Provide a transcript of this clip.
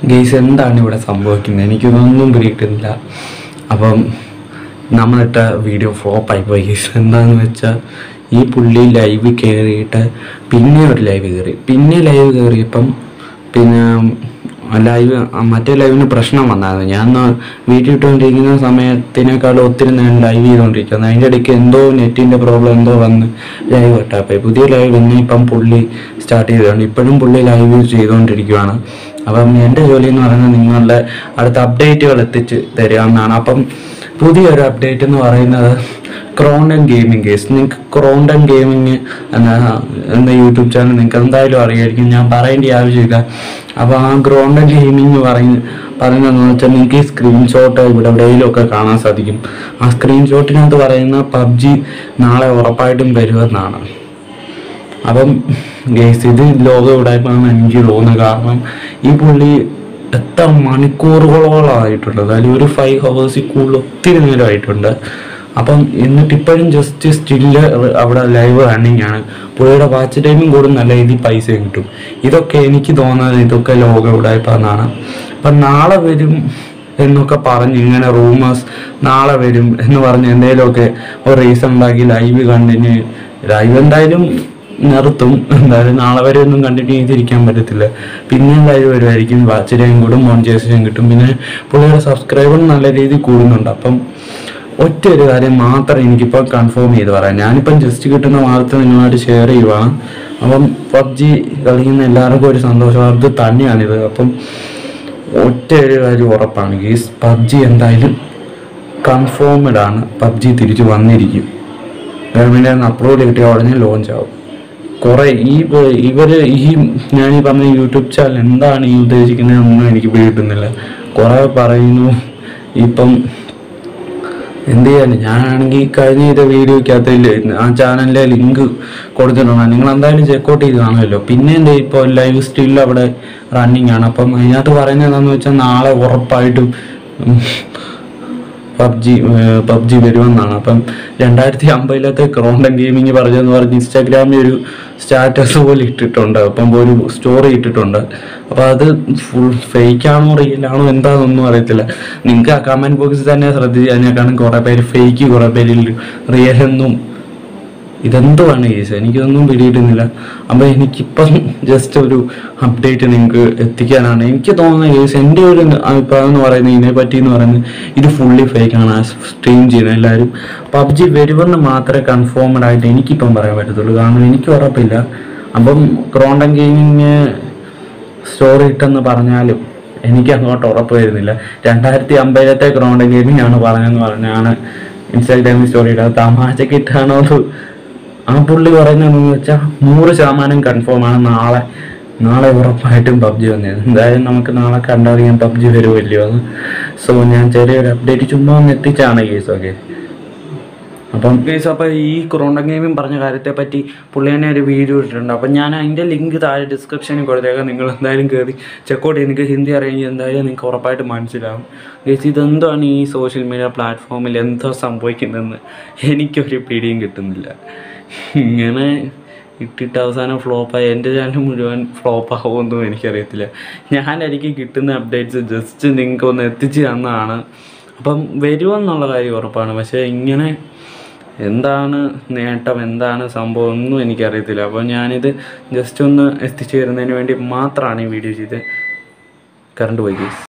guys എന്താണ് ഇവിടെ സംഭവിക്കുന്നത് എനിക്കിതൊന്നും പിടികിട്ടുന്നില്ല അപ്പം നമ്മളിട്ട വീഡിയോ ഫ്ലോപ്പായി പോയി ഗെയ്സ് എന്താണെന്ന് വെച്ചാൽ ഈ പുള്ളി ലൈവ് കയറിയിട്ട് പിന്നെ ഒരു ലൈവ് കയറി പിന്നെ ലൈവ് കയറിയപ്പം പിന്നെ ലൈവ് മറ്റേ ലൈവിന് പ്രശ്നം വന്നായിരുന്നു ഞാൻ ഒന്ന് വീട്ടിൽ ഇട്ടുകൊണ്ടിരിക്കുന്ന സമയത്തിനേക്കാളും ഒത്തിരി നേരം ലൈവ് ചെയ്തുകൊണ്ടിരിക്കുന്നു അതിൻ്റെ ഇടയ്ക്ക് എന്തോ നെറ്റിൻ്റെ പ്രോബ്ലം എന്തോ വന്ന് ലൈവ് കട്ടാപ്പോയി പുതിയ ലൈവ് പിന്നെ ഇപ്പം പുള്ളി സ്റ്റാർട്ട് ചെയ്തിട്ടുണ്ട് ഇപ്പോഴും പുള്ളി ലൈവ് ചെയ്തുകൊണ്ടിരിക്കുകയാണ് അപ്പം എൻ്റെ ജോലി എന്ന് പറയുന്നത് നിങ്ങളുടെ അടുത്ത അപ്ഡേറ്റുകൾ എത്തിച്ച് തരിക എന്നാണ് അപ്പം പുതിയൊരു അപ്ഡേറ്റ് എന്ന് പറയുന്നത് ക്രോണ്ടൻ ഗെയിമിംഗ് കേസ് നിങ്ങൾക്ക് ക്രോണ്ടൻ ഗെയിമിങ് എന്ന എന്ന യൂട്യൂബ് ചാനൽ നിങ്ങൾക്ക് എന്തായാലും അറിയായിരിക്കും ഞാൻ പറയേണ്ട ആവശ്യമില്ല അപ്പോൾ ആ ക്രോണ്ടൻ ഗെയിമിംഗ് പറയുന്ന പറയുന്നതെന്ന് വെച്ചാൽ നിങ്ങൾക്ക് ഈ സ്ക്രീൻഷോട്ട് ഇവിടെ എവിടെയെങ്കിലും ഒക്കെ കാണാൻ സാധിക്കും ആ സ്ക്രീൻഷോട്ടിനകത്ത് പറയുന്ന പബ്ജി നാളെ ഉറപ്പായിട്ടും വരുമെന്നാണ് അപ്പം ഗേസ് ഇത് ലോകം ഉടായ്പാന്ന് എനിക്ക് തോന്നുന്നത് കാരണം ഈ പുള്ളി എത്ര മണിക്കൂറുകളോളം ആയിട്ടുണ്ട് അതായത് ഒരു ഫൈവ് ഹവേഴ്സിൽ കൂടുതൽ ഒത്തിരി നേരം ആയിട്ടുണ്ട് അപ്പം എന്നിട്ട് ഇപ്പോഴും ജസ്റ്റ് സ്റ്റില്ല് അവിടെ ലൈവ് റണ്ണിങ് ആണ് പുള്ളിയുടെ വാച്ച് ടൈമും കൂടും നല്ല രീതിയിൽ പൈസയും കിട്ടും ഇതൊക്കെ എനിക്ക് തോന്നുന്നത് ഇതൊക്കെ ലോകം ഉടായ്പാന്നാണ് അപ്പം നാളെ വരും എന്നൊക്കെ പറഞ്ഞ് ഇങ്ങനെ റൂമേഴ്സ് നാളെ വരും എന്ന് പറഞ്ഞ് എന്തെങ്കിലുമൊക്കെ ഒരു റീസൺ ഉണ്ടാക്കി ലൈവ് കണ്ടിന്യൂ ലൈവ് എന്തായാലും നിർത്തും എന്തായാലും നാളെ വരെ ഒന്നും കണ്ടിന്യൂ ചെയ്തിരിക്കാൻ പറ്റത്തില്ല പിന്നെ ലൈവ് വരുമായിരിക്കും വാച്ച് ടൈം കൂടും മോണിറ്റൈസേഷൻ കിട്ടും പിന്നെ പുള്ളിയുടെ സബ്സ്ക്രൈബർ നല്ല രീതിയിൽ കൂടുന്നുണ്ട് അപ്പം ഒറ്റ ഒരു കാര്യം മാത്രം എനിക്കിപ്പോൾ കൺഫേം ചെയ്ത് പറയാം ഞാനിപ്പം ജസ്റ്റ് കിട്ടുന്ന വാർത്ത നിങ്ങളുമായിട്ട് ഷെയർ ചെയ്യുവാണ് അപ്പം പബ്ജി കളിക്കുന്ന എല്ലാവർക്കും ഒരു സന്തോഷ വാർത്ത തന്നെയാണിത് അപ്പം ഒറ്റ ഒരു കാര്യം ഉറപ്പാണ് ഈ പബ്ജി എന്തായാലും കൺഫേംഡ് ആണ് പബ്ജി തിരിച്ചു വന്നിരിക്കും ഗവൺമെൻറ് അപ്രൂവൽ കിട്ടിയ ഉടനെ ലോഞ്ച് ആവും കുറെ ഈ പ- ഇവര് ഈ ഞാൻ ഈ പറഞ്ഞ യൂട്യൂബ് ചാനൽ എന്താണ് ഈ ഉദ്ദേശിക്കുന്നതെന്നൊന്നും എനിക്ക് പിടികിട്ടുന്നില്ല കുറെ പറയുന്നു ഇപ്പം എന്ത് ചെയ്യാൻ ഞാനാണെങ്കിൽ കഴിഞ്ഞ ചെയ്ത വീഡിയോക്കകത്ത് ആ ചാനലിലെ ലിങ്ക് കൊടുത്തിട്ടുണ്ട് നിങ്ങൾ എന്തായാലും ചെക്കൗട്ട് ചെയ്ത് കാണുമല്ലോ പിന്നെ എന്താ ഇപ്പോൾ ലൈവ് സ്റ്റിൽ അവിടെ റണ്ണിങ് ആണ് അപ്പം അതിനകത്ത് പറയുന്നത് എന്താണെന്ന് വെച്ചാൽ നാളെ ഉറപ്പായിട്ടും പബ്ജി പബ്ജി വരുമെന്നാണ് അപ്പം രണ്ടായിരത്തി അമ്പതിലത്തെ ക്രോണ്ടൻ ഗെയിമിങ് പറഞ്ഞെന്ന് പറഞ്ഞ് ഇൻസ്റ്റാഗ്രാമിൽ ഒരു സ്റ്റാറ്റസ് പോലെ ഇട്ടിട്ടുണ്ട് അപ്പം ഒരു സ്റ്റോറി ഇട്ടിട്ടുണ്ട് അപ്പോൾ അത് ഫുൾ ഫേക്ക് ആണോ റിയൽ ആണോ എന്താണെന്നൊന്നും അറിയത്തില്ല നിങ്ങൾക്ക് ആ കമൻറ്റ് ബോക്സിൽ തന്നെ ശ്രദ്ധിച്ച് അതിനേക്കാളും കുറേ പേര് ഫേക്ക് കുറേ പേര് റിയൽ എന്നും ഇതെന്തുവാണ് കേസ് എനിക്കൊന്നും പിടിയിട്ടുന്നില്ല അപ്പം എനിക്കിപ്പം ജസ്റ്റ് ഒരു അപ്ഡേറ്റ് നിങ്ങൾക്ക് എത്തിക്കാനാണ് എനിക്ക് തോന്നുന്ന കേസ് എൻ്റെ ഒരു അഭിപ്രായം എന്ന് പറയുന്നത് ഇതിനെ പറ്റി എന്ന് പറയുന്നത് ഇത് ഫുള്ളി ഫേക്കാണ് സ്ട്രീം ചെയ്യുന്നത് എല്ലാവരും പബ്ജി വരുമെന്ന് മാത്രമേ കൺഫേംഡ് ആയിട്ട് എനിക്കിപ്പം പറയാൻ പറ്റത്തുള്ളൂ കാരണം എനിക്ക് ഉറപ്പില്ല അപ്പം ക്രോണ്ടൻ ഗെയിമിങ് സ്റ്റോറി ഇട്ടെന്ന് പറഞ്ഞാലും എനിക്ക് അങ്ങോട്ട് ഉറപ്പ് വരുന്നില്ല രണ്ടായിരത്തി അമ്പതിലത്തെ ക്രോണ്ടൻ ഗെയിമിംഗ് ആണ് പറഞ്ഞതെന്ന് പറഞ്ഞാണ് ഇൻസ്റ്റാഗ്രാമിൽ സ്റ്റോറി ഇട്ടത് തമാശക്ക് ഇട്ടാണോ അത് ആ പുള്ളി പറയുന്നതെന്ന് വെച്ചാൽ നൂറ് ശതമാനം കൺഫേം ആണ് നാളെ നാളെ ഉറപ്പായിട്ടും പബ്ജി വന്നത് എന്തായാലും നമുക്ക് നാളെ കണ്ടറിയാം പബ്ജി വരുമല്ലോ എന്ന് സോ ഞാൻ ചെറിയൊരു അപ്ഡേറ്റ് ചുമ്മാ ഒന്ന് എത്തിച്ചാണ് കേസ് ഓക്കെ അപ്പം കേസ് അപ്പോൾ ഈ കൊറോണ ഗെയിമിംഗ് പറഞ്ഞ കാര്യത്തെ പറ്റി പുള്ളി തന്നെ ഒരു വീഡിയോ ഇട്ടിട്ടുണ്ട് അപ്പം ഞാൻ അതിൻ്റെ ലിങ്ക് താഴെ ഡിസ്ക്രിപ്ഷനിൽ കൊടുത്തേക്കാം നിങ്ങൾ എന്തായാലും കയറി ചെക്കൗട്ട് ചെയ്ത് നിങ്ങൾക്ക് ഹിന്ദി അറിയെങ്കിൽ എന്തായാലും നിങ്ങൾക്ക് ഉറപ്പായിട്ട് മനസ്സിലാവും കേസ് ഇതെന്താണ് ഈ സോഷ്യൽ മീഡിയ പ്ലാറ്റ്ഫോമിൽ എന്തോ സംഭവിക്കുന്നതെന്ന് എനിക്കൊരു പിടിയും കിട്ടുന്നില്ല ഇങ്ങനെ ഇട്ടിട്ട് അവസാനം ഫ്ലോപ്പായി എൻ്റെ ചാനൽ മുഴുവൻ ഫ്ലോപ്പ് ആവുമെന്നും എനിക്കറിയത്തില്ല ഞാനായിരിക്കും കിട്ടുന്ന അപ്ഡേറ്റ്സ് ജസ്റ്റ് നിങ്ങൾക്ക് ഒന്ന് എത്തിച്ച് തന്നതാണ് അപ്പം വരുമെന്നുള്ള കാര്യം ഉറപ്പാണ് പക്ഷേ ഇങ്ങനെ എന്താണ് നേട്ടം എന്താണ് സംഭവം ഒന്നും എനിക്കറിയത്തില്ല അപ്പോൾ ഞാനിത് ജസ്റ്റ് ഒന്ന് എത്തിച്ചു തരുന്നതിന് വേണ്ടി മാത്രമാണ് ഈ വീഡിയോ ചെയ്ത് കറണ്ട് പോയി